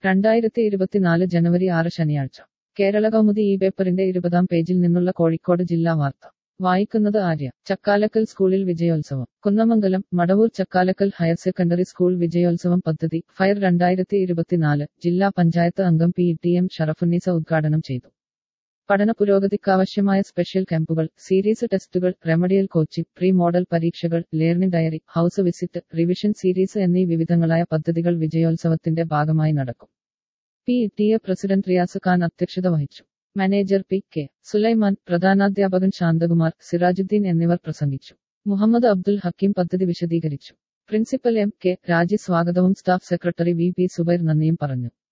രണ്ടായിരത്തി ഇരുപത്തിനാല് ജനുവരി ആറ് ശനിയാഴ്ച കേരള കൗമുദി ഈ പേപ്പറിന്റെ ഇരുപതാം പേജിൽ നിന്നുള്ള കോഴിക്കോട് ജില്ലാ വാർത്ത വായിക്കുന്നത് ആര്യ ചക്കാലക്കൽ സ്കൂളിൽ വിജയോത്സവം Kunnamangalam Madavoor Chakkalakkal higher secondary school വിജയോത്സവം പദ്ധതി ഫയർ രണ്ടായിരത്തി ഇരുപത്തിനാല് ജില്ലാ പഞ്ചായത്ത് അംഗം പി ടി എം ഷറഫുന്നീസ ഉദ്ഘാടനം ചെയ്തു പഠന പുരോഗതിക്കാവശ്യമായ സ്പെഷ്യൽ ക്യാമ്പുകൾ സീരീസ് ടെസ്റ്റുകൾ റെമഡിയൽ കോച്ചിംഗ് പ്രീ മോഡൽ പരീക്ഷകൾ learning diary house visit revision series എന്നീ വിവിധങ്ങളായ പദ്ധതികൾ വിജയോത്സവത്തിന്റെ ഭാഗമായി നടക്കും P T A president Riyas Khan അധ്യക്ഷത വഹിച്ചു മാനേജർ പി കെ സുലൈമാൻ പ്രധാനാധ്യാപകൻ ശാന്തകുമാർ സിറാജുദ്ദീൻ എന്നിവർ പ്രസംഗിച്ചു മുഹമ്മദ് അബ്ദുൽ ഹക്കീം പദ്ധതി വിശദീകരിച്ചു പ്രിൻസിപ്പൽ എം കെ രാജി സ്വാഗതവും staff secretary V P Zubair നന്ദിയും പറഞ്ഞു